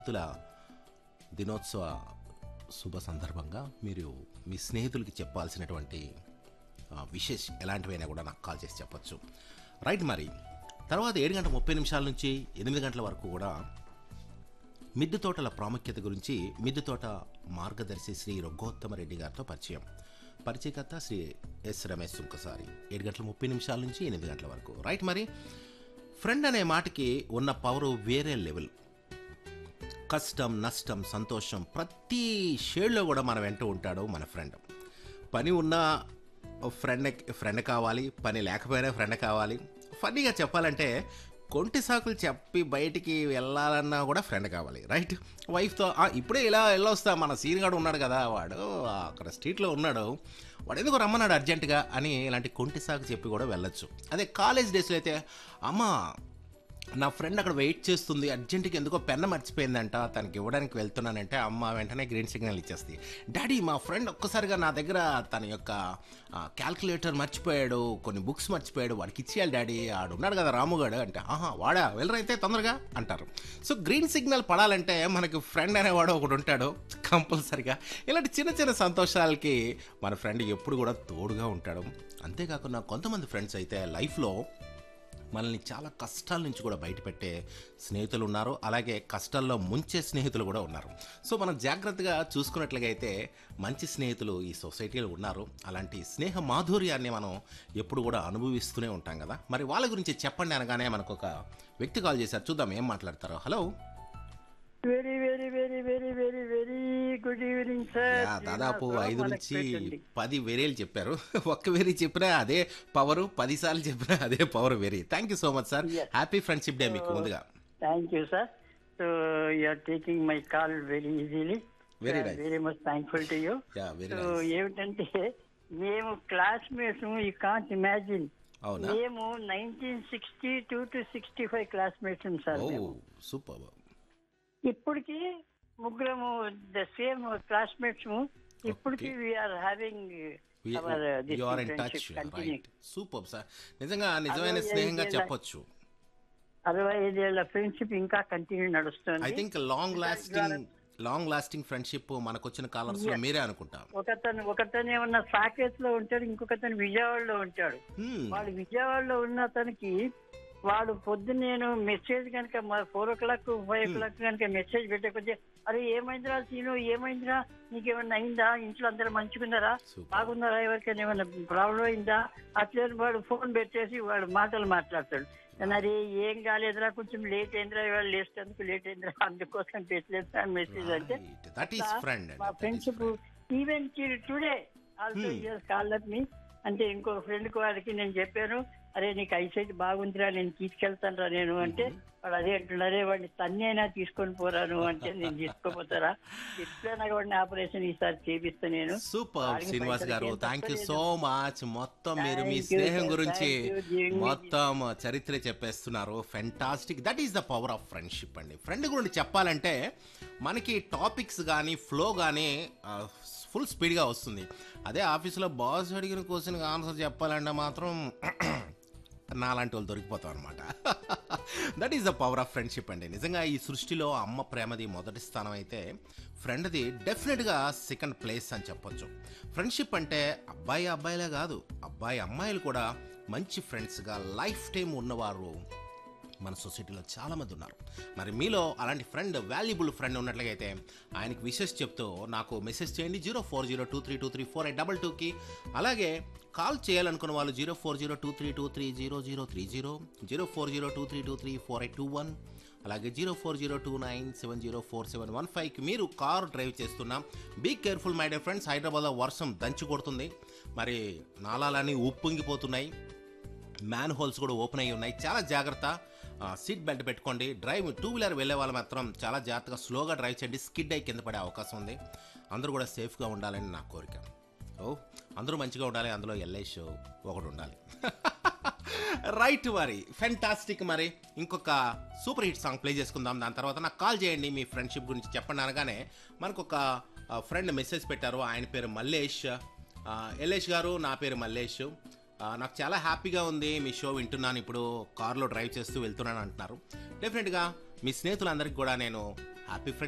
తుల దినోత్సవ శుభ సందర్భంగా మీరు మీ స్నేహితులకి చెప్పాల్సినటువంటి ఆ, విషెస్ ఎలాంటివైనా కూడా నాకు కాల్ చేసి చెప్పొచ్చు రైట్ మరి తర్వాత ఏడు గంటల ముప్పై నిమిషాల నుంచి ఎనిమిది గంటల వరకు కూడా మిద్దె తోటల ప్రాముఖ్యత గురించి మిద్దె తోట మార్గదర్శి శ్రీ రఘోత్తమ రెడ్డి గారితో పరిచయం పరిచయకర్త శ్రీ ఎస్ రమేష్ సుంకసారి ఏడు గంటల ముప్పై నిమిషాల నుంచి ఎనిమిది గంటల వరకు రైట్ మరి ఫ్రెండ్ అనే మాటకి ఉన్న పవరు వేరే లెవెల్ కష్టం నష్టం సంతోషం ప్రతి షేడ్లో కూడా మన వెంట ఉంటాడు మన ఫ్రెండ్ పని ఉన్న ఫ్రెండ్ ఫ్రెండ్ కావాలి పని లేకపోయినా ఫ్రెండ్ కావాలి ఫన్నీగా చెప్పాలంటే కొంటి సాకులు చెప్పి బయటికి వెళ్ళాలన్నా కూడా ఫ్రెండ్ కావాలి రైట్ వైఫ్తో ఇప్పుడే ఇలా వెళ్ళొస్తా మన సీన్ గాడు ఉన్నాడు కదా వాడు ఆ, అక్కడ స్ట్రీట్లో ఉన్నాడు వాడు ఎందుకు రమ్మన్నాడు అర్జెంటుగా అని ఇలాంటి కొంటి సాకు చెప్పి కూడా వెళ్ళొచ్చు అదే కాలేజ్ డేస్లో అయితే అమ్మ నా ఫ్రెండ్ అక్కడ వెయిట్ చేస్తుంది అర్జెంటుగా ఎందుకో పెన్న మర్చిపోయిందంట తనకి ఇవ్వడానికి వెళ్తున్నానంటే అమ్మ వెంటనే గ్రీన్ సిగ్నల్ ఇచ్చేస్తుంది డాడీ మా ఫ్రెండ్ ఒక్కసారిగా నా దగ్గర తన యొక్క క్యాల్కులేటర్ మర్చిపోయాడు కొన్ని బుక్స్ మర్చిపోయాడు వాడికి ఇచ్చేయాలి డాడీ ఆడు ఉన్నాడు కదా రాముగాడు అంటే ఆహా వాడా వెళ్ళరైతే తొందరగా అంటారు సో గ్రీన్ సిగ్నల్ పడాలంటే మనకి ఫ్రెండ్ అనేవాడు ఒకడు ఉంటాడు కంపల్సరిగా ఇలాంటి చిన్న చిన్న సంతోషాలకి మన ఫ్రెండ్ ఎప్పుడు కూడా తోడుగా ఉంటాడు అంతేకాకుండా కొంతమంది ఫ్రెండ్స్ అయితే లైఫ్లో మనల్ని చాలా కష్టాల నుంచి కూడా బయటపెట్టే స్నేహితులు ఉన్నారు అలాగే కష్టాల్లో ముంచే స్నేహితులు కూడా ఉన్నారు సో మనం జాగ్రత్తగా చూసుకున్నట్లుగా అయితే మంచి స్నేహితులు ఈ సొసైటీలో ఉన్నారు అలాంటి స్నేహ మాధుర్యాన్ని మనం ఎప్పుడు కూడా అనుభవిస్తూనే ఉంటాం కదా మరి వాళ్ళ గురించి చెప్పండి అనగానే మనకు ఒక వ్యక్తి కాల్ చేశారు చూద్దాం ఏం మాట్లాడతారో hello very very very very very very good evening sir yeah, దాదాపు ఐదు నుంచి పది వేరేలు చెప్పారు ఒక్క వేరే చెప్పినా అదే పవర్ పది సార్లు చెప్పినా అదే పవర్ వేరే thank you so much sir Yes. Happy friendship day మీకు ముందుగా thank you sir so you're taking my call very easily Very nice. Very much thankful to you yeah very so nice ఏమిటంటే మేము classmates you can't imagine అవునా మేము nineteen sixty two to sixty five classmates sir oh మేము. Super ఇప్పటికి ముగ్గురము the same classmates ఇప్పటికి Okay. We're having our you are in touch right super sir నిజంగా నిజమైన అరవై స్నేహంగా ఐదేళ్ళ- చెప్పొచ్చు అరవై ఐదేళ్ల ఫ్రెండ్షిప్ ఇంకా కంటిన్యూ నడుస్తుంది I think long lasting long lasting friendship మనకు వచ్చిన కాలర్స్ లో మీరే అనుకుంటా ఒకతను ఒకతను ఏమన్నా సాకేత్ లో ఉంటాడు ఇంకొకతను విజయవాడలో ఉంటాడు Hmm. వాడు విజయవాడలో ఉన్న అతనికి వాడు పొద్దున్న నేను మెసేజ్ కనుక four o'clock five o'clock కనుక మెసేజ్ పెట్టకపోతే అరే ఏమైందిరా సీను ఏమైందిరా నీకేమన్నా అయిందా ఇంట్లో అందరూ మంచిగున్నారా Super. బాగున్నారా ఎవరికైనా ఏమైనా ప్రాబ్లం అయిందా అట్లే వాడు ఫోన్ పెట్టేసి వాడు మాటలు మాట్లాడతాడు కానీ అరే ఏం కాలేదురా కొంచెం లేట్ అయిందిరా ఇవాళ లేచేందుకు లేట్ అయిందిరా అందుకోసం పెట్టలేదు మెసేజ్ అంటే దట్ ఈస్ ఫ్రెండ్ మా friendship even today also Hmm. Years call me అంటే ఇంకో ఫ్రెండ్ వాడికి నేను చెప్పాను అరే నీకు ఐసైట్ బాగుందిరా నేను తీసుకెళ్తాను రా నేను అంటే వాడు అదే అంటున్నారే వాడిని తన్నైనా తీసుకొని పోరాను అంటే నేను తీసుకోపోతారా ఎట్లైనా వాడిని ఆపరేషన్ ఈసారి చేపిస్తా నేను సూపర్ వాడికి శ్రీనివాస్ పైసలకి గారు ఏం థ్యాంక్ యూ తక్కువ సో మచ్ మొత్తం మీరు మీ Thank you, స్నేహం sir. గురించి Thank you, giving me మొత్తం చరిత్ర చెప్పేస్తున్నారు fantastic that is the power of friendship అండి ఫ్రెండ్ గురించి చెప్పాలంటే మనకి టాపిక్స్ కానీ ఫ్లో కానీ ఫుల్ స్పీడ్గా వస్తుంది అదే ఆఫీస్లో బాస్ అడిగిన క్వశ్చన్కి ఆన్సర్ చెప్పాలంటే మాత్రం నాలాంటి వాళ్ళు దొరికిపోతాం అనమాట that is the power of friendship అండి నిజంగా ఈ సృష్టిలో అమ్మ ప్రేమది మొదటి స్థానం అయితే ఫ్రెండ్ది డెఫినెట్గా సెకండ్ ప్లేస్ అని చెప్పొచ్చు ఫ్రెండ్షిప్ అంటే అబ్బాయి అబ్బాయిలే కాదు అబ్బాయి అమ్మాయిలు కూడా మంచి ఫ్రెండ్స్గా లైఫ్ టైం ఉన్నవారు మన సొసైటీలో చాలామంది ఉన్నారు మరి మీలో అలాంటి ఫ్రెండ్ వాల్యుబుల్ ఫ్రెండ్ ఉన్నట్లుగా అయితే ఆయనకి విషెస్ చెప్తూ నాకు మెసేజ్ చేయండి zero four zero two three two three four eight double టూకి అలాగే కాల్ చేయాలనుకున్న వాళ్ళు zero four zero two three two three zero zero three zero zero four zero two three two three four eight two one అలాగే zero four zero two nine seven zero four seven one ఫైవ్కి మీరు car drive చేస్తున్నాం be careful my dear friends హైదరాబాద్లో వర్షం దంచి కొడుతుంది మరి నాలాలన్నీ ఉప్పొంగిపోతున్నాయి మ్యాన్ హోల్స్ కూడా ఓపెన్ అయ్యి ఉన్నాయి చాలా జాగ్రత్త ఆ, సీట్ బెల్ట్ పెట్టుకోండి డ్రైవ్ టూ వీలర్ వెళ్ళే వాళ్ళు మాత్రం చాలా జాగ్రత్తగా స్లోగా డ్రైవ్ చేయండి స్కిడ్ అయి కింద పడే అవకాశం ఉంది అందరూ కూడా సేఫ్గా ఉండాలని నా కోరిక ఓ అందరూ మంచిగా ఉండాలి అందులో ఎల్ఐష్ ఒకడు ఉండాలి రైట్ మరి ఫెంటాస్టిక్ మరి ఇంకొక సూపర్ హిట్ సాంగ్ ప్లే చేసుకుందాం దాని తర్వాత నాకు కాల్ చేయండి మీ ఫ్రెండ్షిప్ గురించి చెప్పండి అనగానే మనకు ఒక ఫ్రెండ్ మెసేజ్ పెట్టారు ఆయన పేరు మల్లేష్ ఆ, ఎల్లేష్ గారు నా పేరు మల్లేష్ ఆ, నాకు చాలా హ్యాపీగా ఉంది మీ షో వింటున్నాను ఇప్పుడు కార్లో డ్రైవ్ చేస్తూ వెళ్తున్నాను అంటున్నారు డెఫినెట్గా మీ స్నేహితులందరికీ కూడా నేను హ్యాపీ ఫ్రెండ్స్